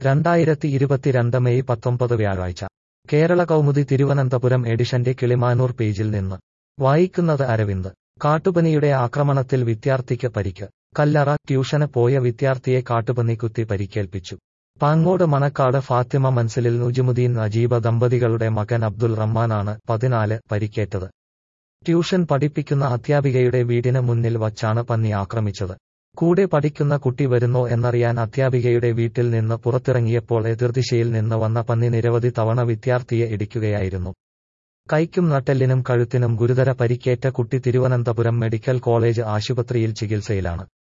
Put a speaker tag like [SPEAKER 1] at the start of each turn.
[SPEAKER 1] രണ്ടായിരത്തി ഇരുപത്തിരണ്ട് മെയ് പത്തൊമ്പത് വ്യാഴാഴ്ച കേരള കൗമുദി തിരുവനന്തപുരം എഡിഷന്റെ കിളിമാനൂർ പേജിൽ നിന്ന് വായിക്കുന്നത് അരവിന്ദ് കാട്ടുപനിയുടെ ആക്രമണത്തിൽ വിദ്യാർത്ഥിക്ക് പരിക്ക് കല്ലറ ട്യൂഷന് പോയ വിദ്യാർത്ഥിയെ കാട്ടുപന്നി കുത്തി പരിക്കേൽപ്പിച്ചു പാങ്ങോട് മണക്കാട് ഫാത്തിമ മൻസിലിൽ നുജുമുദ്ദീൻ നജീബ ദമ്പതികളുടെ മകൻ അബ്ദുൾ റഹ്മാനാണ് പതിനാല് പരിക്കേറ്റത് ട്യൂഷൻ പഠിപ്പിക്കുന്ന അധ്യാപികയുടെ വീടിന് മുന്നിൽ വച്ചാണ് പന്നി ആക്രമിച്ചത് കൂടെ പഠിക്കുന്ന കുട്ടി വരുന്നോ എന്നറിയാൻ അധ്യാപികയുടെ വീട്ടിൽ നിന്ന് പുറത്തിറങ്ങിയപ്പോൾ എതിർദിശയിൽ നിന്ന് വന്ന പന്നി നിരവധി തവണ വിദ്യാർത്ഥിയെ ഇടിക്കുകയായിരുന്നു കൈക്കും നട്ടെല്ലിനും കഴുത്തിനും ഗുരുതര പരിക്കേറ്റ കുട്ടി തിരുവനന്തപുരം മെഡിക്കൽ കോളേജ് ആശുപത്രിയിൽ ചികിത്സയിലാണ്